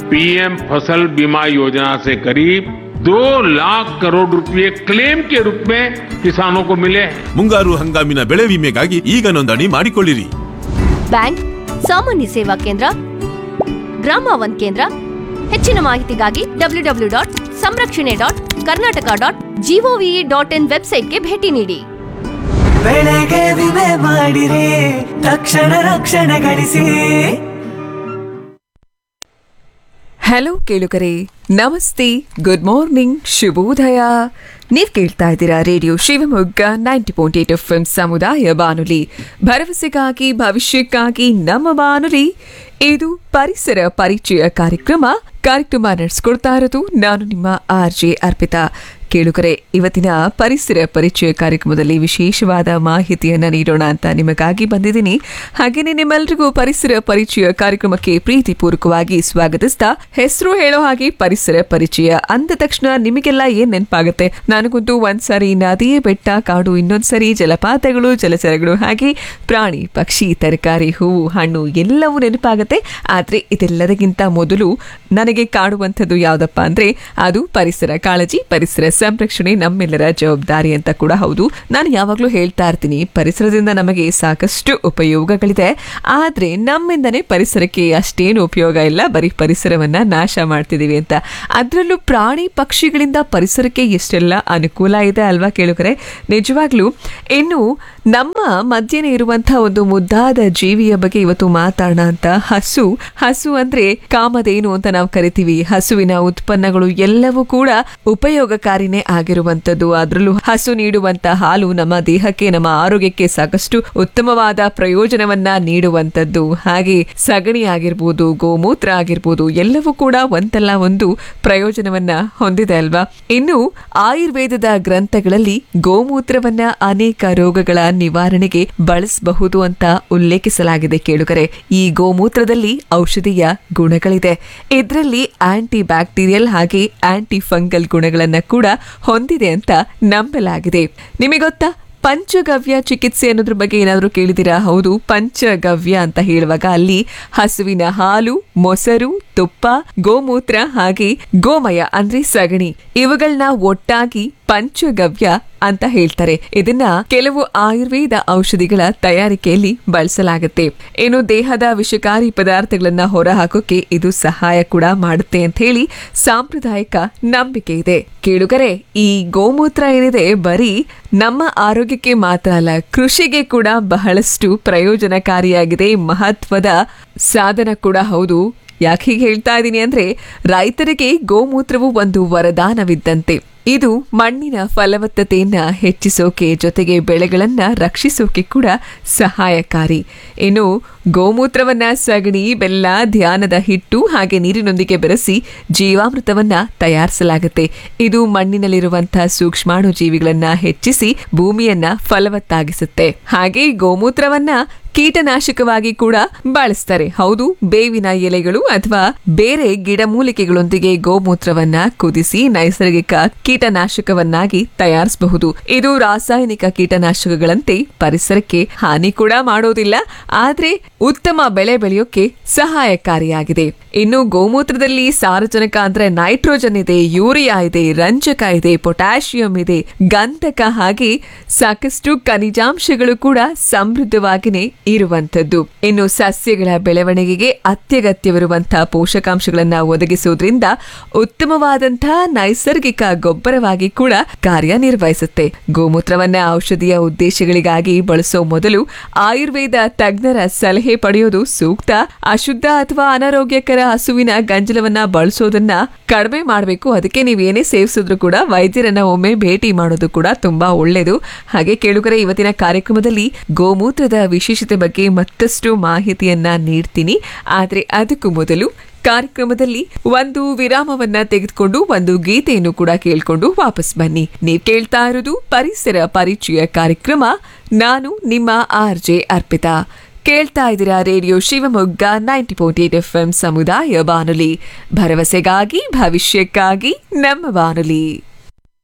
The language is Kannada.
पीएम फसल बीमा योजना से करीब दो लाख करोड़ रुपए क्लेम के रूप में किसानों को मिले हैं ಮುಂಗಾರು ಹಂಗಾಮಿನ ಬೆಳೆ ವಿಮೆಗಾಗಿ ಈಗ ನೋಂದಣಿ ಮಾಡಿಕೊಳ್ಳಿರಿ ಬ್ಯಾಂಕ್ ಸಾಮಾನ್ಯ ಸೇವಾ ಕೇಂದ್ರ ಗ್ರಾಮ ಒನ್ ಕೇಂದ್ರ ಹೆಚ್ಚಿನ ಮಾಹಿತಿಗಾಗಿ ಡಬ್ಲ್ಯೂ ಡಬ್ಲ್ಯೂ ಡಾಟ್ ಸಂರಕ್ಷಣೆ dot Karnataka dot GOV dot in ವೆಬ್ಸೈಟ್ಗೆ ಭೇಟಿ ನೀಡಿ ಬೆಳೆಗೆ ವಿಮೆ ಮಾಡಿರಿ ತಕ್ಷಣ ರಕ್ಷಣೆ ಗಳಿಸಿ ಹಲೋ ಕೇಳುಗರೆ ನಮಸ್ತೆ ಗುಡ್ ಮಾರ್ನಿಂಗ್ ಶುಭೋದಯ ನೀವು ಕೇಳ್ತಾ ಇದ್ದೀರಾ radio Shivamogga ninety point eight F M ಸಮುದಾಯ ಬಾನುಲಿ ಭರವಸೆಗಾಗಿ ಭವಿಷ್ಯಕ್ಕಾಗಿ ನಮ್ಮ ಬಾನುಲಿ ಇದು ಪರಿಸರ ಪರಿಚಯ ಕಾರ್ಯಕ್ರಮ ಕಾರ್ಯಕ್ರಮ ನಡೆಸ್ಕೊಡ್ತಾ ಇರೋದು ನಾನು ನಿಮ್ಮ ಆರ್ ಜೆ ಅರ್ಪಿತಾ ಕೇಳುಗರೆ ಇವತ್ತಿನ ಪರಿಸರ ಪರಿಚಯ ಕಾರ್ಯಕ್ರಮದಲ್ಲಿ ವಿಶೇಷವಾದ ಮಾಹಿತಿಯನ್ನ ನೀಡೋಣ ಅಂತ ನಿಮಗಾಗಿ ಬಂದಿದ್ದೀನಿ ಹಾಗೇನೆ ನಿಮ್ಮೆಲ್ರಿಗೂ ಪರಿಸರ ಪರಿಚಯ ಕಾರ್ಯಕ್ರಮಕ್ಕೆ ಪ್ರೀತಿಪೂರ್ವಕವಾಗಿ ಸ್ವಾಗತಿಸ್ತಾ ಹೆಸರು ಹೇಳೋ ಹಾಗೆ ಪರಿಸರ ಪರಿಚಯ ಅಂದ ತಕ್ಷಣ ನಿಮಗೆಲ್ಲ ಏನ್ ನೆನಪಾಗುತ್ತೆ ನನಗಂತೂ ಒಂದ್ಸರಿ ನದಿ ಬೆಟ್ಟ ಕಾಡು ಇನ್ನೊಂದ್ಸರಿ ಜಲಪಾತಗಳು ಜಲಚರಗಳು ಹಾಗೆ ಪ್ರಾಣಿ ಪಕ್ಷಿ ತರಕಾರಿ ಹೂವು ಹಣ್ಣು ಎಲ್ಲವೂ ನೆನಪಾಗುತ್ತೆ ಆದ್ರೆ ಇದೆಲ್ಲದಕ್ಕಿಂತ ಮೊದಲು ನನಗೆ ಕಾಡುವಂಥದ್ದು ಯಾವ್ದಪ್ಪ ಅಂದ್ರೆ ಅದು ಪರಿಸರ ಕಾಳಜಿ ಪರಿಸರ ಸಂರಕ್ಷಣೆ ನಮ್ಮೆಲ್ಲರ ಜವಾಬ್ದಾರಿ ಅಂತ ಕೂಡ ಹೌದು ನಾನು ಯಾವಾಗಲೂ ಹೇಳ್ತಾ ಇರ್ತೀನಿ ಪರಿಸರದಿಂದ ನಮಗೆ ಸಾಕಷ್ಟು ಉಪಯೋಗಗಳಿದೆ ಆದ್ರೆ ನಮ್ಮಿಂದನೇ ಪರಿಸರಕ್ಕೆ ಅಷ್ಟೇನು ಉಪಯೋಗ ಇಲ್ಲ ಬರೀ ಪರಿಸರವನ್ನ ನಾಶ ಮಾಡ್ತಿದೀವಿ ಅಂತ ಅದರಲ್ಲೂ ಪ್ರಾಣಿ ಪಕ್ಷಿಗಳಿಂದ ಪರಿಸರಕ್ಕೆ ಎಷ್ಟೆಲ್ಲ ಅನುಕೂಲ ಇದೆ ಅಲ್ವಾ ಕೇಳುಗರೆ ನಿಜವಾಗ್ಲೂ ಇನ್ನು ನಮ್ಮ ಮಧ್ಯೆ ಇರುವಂತಹ ಒಂದು ಮುದ್ದಾದ ಜೀವಿಯ ಬಗ್ಗೆ ಇವತ್ತು ಮಾತಾಡೋಣ ಅಂತ ಹಸು ಹಸು ಅಂದ್ರೆ ಕಾಮಧೇನು ಅಂತ ನಾವು ಕರಿತೀವಿ ಹಸುವಿನ ಉತ್ಪನ್ನಗಳು ಎಲ್ಲವೂ ಕೂಡ ಉಪಯೋಗಕಾರಿನೇ ಆಗಿರುವಂತದ್ದು ಅದರಲ್ಲೂ ಹಸು ನೀಡುವಂತ ಹಾಲು ನಮ್ಮ ದೇಹಕ್ಕೆ ನಮ್ಮ ಆರೋಗ್ಯಕ್ಕೆ ಸಾಕಷ್ಟು ಉತ್ತಮವಾದ ಪ್ರಯೋಜನವನ್ನ ನೀಡುವಂತದ್ದು ಹಾಗೆ ಸಗಣಿ ಆಗಿರ್ಬೋದು ಗೋಮೂತ್ರ ಆಗಿರ್ಬೋದು ಎಲ್ಲವೂ ಕೂಡ ಒಂದಲ್ಲ ಒಂದು ಪ್ರಯೋಜನವನ್ನ ಹೊಂದಿದೆ ಅಲ್ವಾ ಇನ್ನು ಆಯುರ್ವೇದದ ಗ್ರಂಥಗಳಲ್ಲಿ ಗೋಮೂತ್ರವನ್ನ ಅನೇಕ ರೋಗಗಳ ನಿವಾರಣೆಗೆ ಬಳಸಬಹುದು ಅಂತ ಉಲ್ಲೇಖಿಸಲಾಗಿದೆ ಕೇಳುಗರೆ ಈ ಗೋಮೂತ್ರದಲ್ಲಿ ಔಷಧೀಯ ಗುಣಗಳಿದೆ ಇದರಲ್ಲಿ ಆಂಟಿ ಬ್ಯಾಕ್ಟೀರಿಯಲ್ ಹಾಗೆ ಆಂಟಿ ಫಂಗಲ್ ಗುಣಗಳನ್ನ ಕೂಡ ಹೊಂದಿದೆ ಅಂತ ನಂಬಲಾಗಿದೆ ನಿಮಗೆ ಗೊತ್ತಾ ಪಂಚಗವ್ಯ ಚಿಕಿತ್ಸೆ ಅನ್ನೋದ್ರ ಬಗ್ಗೆ ಏನಾದರೂ ಕೇಳಿದಿರಾ ಹೌದು ಪಂಚಗವ್ಯ ಅಂತ ಹೇಳುವಾಗ ಅಲ್ಲಿ ಹಸುವಿನ ಹಾಲು ಮೊಸರು ತುಪ್ಪ ಗೋಮೂತ್ರ ಹಾಗೆ ಗೋಮಯ ಅಂದ್ರೆ ಸಗಣಿ ಇವುಗಳನ್ನ ಒಟ್ಟಾಗಿ ಪಂಚಗವ್ಯ ಅಂತ ಹೇಳ್ತಾರೆ ಇದನ್ನ ಕೆಲವು ಆಯುರ್ವೇದ ಔಷಧಿಗಳ ತಯಾರಿಕೆಯಲ್ಲಿ ಬಳಸಲಾಗುತ್ತೆ ಇನ್ನು ದೇಹದ ವಿಷಕಾರಿ ಪದಾರ್ಥಗಳನ್ನ ಹೊರಹಾಕೋಕೆ ಇದು ಸಹಾಯ ಕೂಡ ಮಾಡುತ್ತೆ ಅಂತ ಹೇಳಿ ಸಾಂಪ್ರದಾಯಿಕ ನಂಬಿಕೆ ಇದೆ ಕೇಳುಗರೆ ಈ ಗೋಮೂತ್ರ ಏನಿದೆ ಬರೀ ನಮ್ಮ ಆರೋಗ್ಯಕ್ಕೆ ಮಾತ್ರ ಅಲ್ಲ ಕೃಷಿಗೆ ಕೂಡ ಬಹಳಷ್ಟು ಪ್ರಯೋಜನಕಾರಿಯಾಗಿದೆ ಮಹತ್ವದ ಸಾಧನ ಕೂಡ ಹೌದು ಯಾಕೆ ಹೀಗೆ ಹೇಳ್ತಾ ಇದ್ದೀನಿ ಅಂದ್ರೆ ರೈತರಿಗೆ ಗೋಮೂತ್ರವು ಒಂದು ವರದಾನವಿದ್ದಂತೆ ಇದು ಮಣ್ಣಿನ ಫಲವತ್ತತೆಯನ್ನ ಹೆಚ್ಚಿಸೋಕೆ ಜೊತೆಗೆ ಬೆಳೆಗಳನ್ನ ರಕ್ಷಿಸೋಕೆ ಕೂಡ ಸಹಾಯಕಾರಿ ಇನ್ನು ಗೋಮೂತ್ರವನ್ನ ಸಗಣಿ ಬೆಲ್ಲ ಧ್ಯಾನದ ಹಿಟ್ಟು ಹಾಗೆ ನೀರಿನೊಂದಿಗೆ ಬೆರೆಸಿ ಜೀವಾಮೃತವನ್ನ ತಯಾರಿಸಲಾಗುತ್ತೆ ಇದು ಮಣ್ಣಿನಲ್ಲಿರುವಂತಹ ಸೂಕ್ಷ್ಮಾಣು ಜೀವಿಗಳನ್ನ ಹೆಚ್ಚಿಸಿ ಭೂಮಿಯನ್ನ ಫಲವತ್ತಾಗಿಸುತ್ತೆ ಹಾಗೆ ಗೋಮೂತ್ರವನ್ನ ಕೀಟನಾಶಕವಾಗಿ ಕೂಡ ಬಳಸ್ತಾರೆ ಹೌದು ಬೇವಿನ ಎಲೆಗಳು ಅಥವಾ ಬೇರೆ ಗಿಡಮೂಲಿಕೆಗಳೊಂದಿಗೆ ಗೋಮೂತ್ರವನ್ನ ಕುದಿಸಿ ನೈಸರ್ಗಿಕ ಕೀಟನಾಶಕವನ್ನಾಗಿ ತಯಾರಿಸಬಹುದು ಇದು ರಾಸಾಯನಿಕ ಕೀಟನಾಶಕಗಳಂತೆ ಪರಿಸರಕ್ಕೆ ಹಾನಿ ಕೂಡ ಮಾಡೋದಿಲ್ಲ ಆದ್ರೆ ಉತ್ತಮ ಬೆಳೆ ಬೆಳೆಯೋಕೆ ಸಹಾಯಕಾರಿಯಾಗಿದೆ ಇನ್ನು ಗೋಮೂತ್ರದಲ್ಲಿ ಸಾರಜನಕ ಅಂದ್ರೆ ನೈಟ್ರೋಜನ್ ಇದೆ ಯೂರಿಯಾ ಇದೆ ರಂಜಕ ಇದೆ ಪೊಟ್ಯಾಷಿಯಂ ಇದೆ ಗಂಧಕ ಹಾಗೆ ಸಾಕಷ್ಟು ಖನಿಜಾಂಶಗಳು ಕೂಡ ಸಮೃದ್ಧವಾಗಿನೇ ಇರುವಂತದ್ದು ಇನ್ನು ಸಸ್ಯಗಳ ಬೆಳವಣಿಗೆಗೆ ಅತ್ಯಗತ್ಯವಿರುವಂತಹ ಪೋಷಕಾಂಶಗಳನ್ನ ಒದಗಿಸುವುದರಿಂದ ಉತ್ತಮವಾದಂತಹ ನೈಸರ್ಗಿಕ ಗೊಬ್ಬರವಾಗಿ ಕೂಡ ಕಾರ್ಯನಿರ್ವಹಿಸುತ್ತೆ ಗೋಮೂತ್ರವನ್ನ ಔಷಧೀಯ ಉದ್ದೇಶಗಳಿಗಾಗಿ ಬಳಸೋ ಮೊದಲು ಆಯುರ್ವೇದ ತಜ್ಞರ ಸಲಹೆ ಪಡೆಯೋದು ಸೂಕ್ತ ಅಶುದ್ಧ ಅಥವಾ ಅನಾರೋಗ್ಯಕರ ಹಸುವಿನ ಗಂಜಲವನ್ನ ಬಳಸೋದನ್ನ ಕಡಿಮೆ ಮಾಡಬೇಕು ಅದಕ್ಕೆ ನೀವು ಏನೇ ಸೇವಿಸಿದ್ರು ಕೂಡ ವೈದ್ಯರನ್ನ ಒಮ್ಮೆ ಭೇಟಿ ಮಾಡೋದು ಕೂಡ ತುಂಬಾ ಒಳ್ಳೆಯದು ಹಾಗೆ ಕೇಳುಗರೆ ಇವತ್ತಿನ ಕಾರ್ಯಕ್ರಮದಲ್ಲಿ ಗೋಮೂತ್ರದ ವಿಶೇಷತೆ ಬಗ್ಗೆ ಮತ್ತಷ್ಟು ಮಾಹಿತಿಯನ್ನ ನೀಡ್ತೀನಿ ಆದ್ರೆ ಅದಕ್ಕೂ ಮೊದಲು ಕಾರ್ಯಕ್ರಮದಲ್ಲಿ ಒಂದು ವಿರಾಮವನ್ನ ತೆಗೆದುಕೊಂಡು ಒಂದು ಗೀತೆಯನ್ನು ಕೂಡ ಕೇಳ್ಕೊಂಡು ವಾಪಸ್ ಬನ್ನಿ ನೀವ್ ಕೇಳ್ತಾ ಇರೋದು ಪರಿಸರ ಪರಿಚಯ ಕಾರ್ಯಕ್ರಮ ನಾನು ನಿಮ್ಮ ಆರ್ ಜೆ ಅರ್ಪಿತಾ ಕೇಳ್ತಾ ಇದ್ದೀರಾ radio Shivamogga ninety point eight F M ಸಮುದಾಯ ಬಾನುಲಿ ಭರವಸೆಗಾಗಿ ಭವಿಷ್ಯಕ್ಕಾಗಿ ನಮ್ಮ ಬಾನುಲಿ